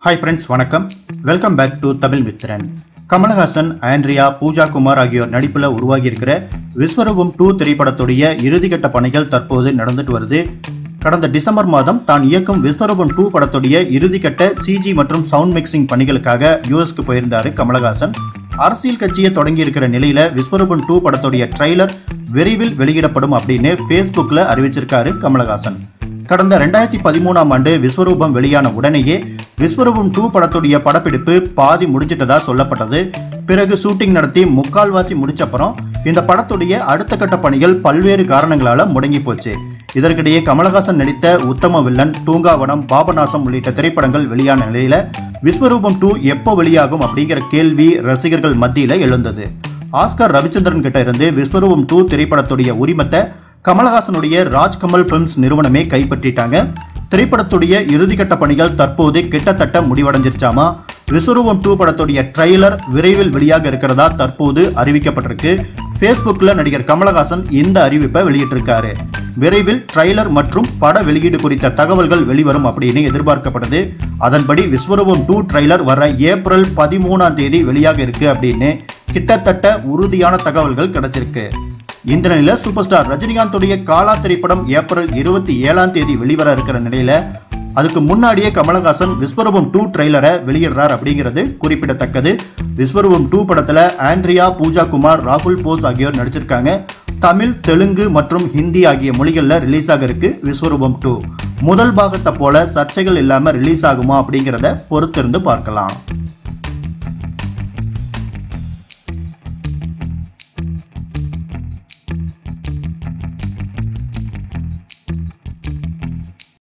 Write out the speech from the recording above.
hi friends வணக்கம் welcome back to Tamil Mithran Kamalhaasan Andrea Pooja Kumar ஆகியோர் நடிப்பில் உருவாகியிருக்கிற விஸ்வரூபம் டூ திரைப்படத்துடைய இறுதிக்கட்ட பணிகள் தற்போது நடந்துட்டு வருது கடந்த டிசம்பர் மாதம் தான் இயக்கும் விஸ்வரூபம் டூ படத்துடைய இறுதிக்கட்ட சிஜி மற்றும் சவுண்ட் மிக்சிங் பணிகளுக்காக யூஎஸ்க்கு போயிருந்தாரு கமலஹாசன் அரசியல் கட்சியை தொடங்கி இருக்கிற நிலையில விஸ்வரூபம் டூ படத்துடைய ட்ரைலர் விரைவில் வெளியிடப்படும் அப்படின்னு ஃபேஸ்புக்கில் அறிவிச்சிருக்காரு கமலஹாசன் கடந்த ரெண்டாயிரத்தி பதிமூணாம் ஆண்டு விஸ்வரூபம் வெளியான உடனேயே விஸ்வரூபம் டூ படத்துடைய படப்பிடிப்பு பாதி முடிஞ்சிட்டதா சொல்லப்பட்டது பிறகு ஷூட்டிங் நடத்தி முக்கால்வாசி முடிச்சப்புறம் இந்த படத்துடைய அடுத்த கட்ட பணிகள் பல்வேறு காரணங்களால முடங்கி போச்சு இதற்கிடையே கமலஹாசன் நடித்த உத்தம வில்லன் தூங்காவனம் பாபநாசம் உள்ளிட்ட திரைப்படங்கள் வெளியான நிலையில விஸ்வரூபம் டூ எப்போ வெளியாகும் அப்படிங்கிற கேள்வி ரசிகர்கள் மத்தியில எழுந்தது ஆஸ்கர் ரவிச்சந்திரன் கிட்ட இருந்து விஸ்வரூபம் டூ திரைப்படத்துடைய உரிமத்தை கமலஹாசனுடைய ராஜ்கமல் பிலிம்ஸ் நிறுவனமே கைப்பற்றிட்டாங்க திரைப்படத்துடைய இறுதிக்கட்ட பணிகள் தற்போது கிட்டத்தட்ட முடிவடைஞ்சிருச்சாமா விஸ்வரூபம் டூ படத்துடைய ட்ரெய்லர் விரைவில் வெளியாக இருக்கிறதா தற்போது அறிவிக்கப்பட்டிருக்கு ஃபேஸ்புக்கில் நடிகர் கமலஹாசன் இந்த அறிவிப்பை வெளியிட்டிருக்காரு விரைவில் ட்ரெய்லர் மற்றும் பட வெளியீடு குறித்த தகவல்கள் வெளிவரும் அப்படின்னு எதிர்பார்க்கப்படுது அதன்படி விஸ்வரூபம் டூ ட்ரெய்லர் வர ஏப்ரல் பதிமூணாம் தேதி வெளியாக இருக்கு அப்படின்னு கிட்டத்தட்ட உறுதியான தகவல்கள் கிடைச்சிருக்கு இந்த நிலையில சூப்பர் ஸ்டார் ரஜினிகாந்துடைய காலா திரைப்படம் ஏப்ரல் இருபத்தி ஏழாம் தேதி வெளிவர இருக்கிற நிலையில அதுக்கு முன்னாடியே கமலஹாசன் விஸ்வரூபம் டூ ட்ரெய்லரை வெளியிடுறார் அப்படிங்கிறது குறிப்பிடத்தக்கது விஸ்வரூபம் டூ படத்துல ஆண்ட்ரியா பூஜா குமார் ராகுல் போஸ் ஆகியோர் நடிச்சிருக்காங்க தமிழ் தெலுங்கு மற்றும் ஹிந்தி ஆகிய மொழிகளில் ரிலீஸ் ஆக இருக்கு விஸ்வரூபம் டூ முதல் பாகத்தை போல சர்ச்சைகள் இல்லாம ரிலீஸ் ஆகுமா அப்படிங்கிறத பொறுத்திருந்து பார்க்கலாம்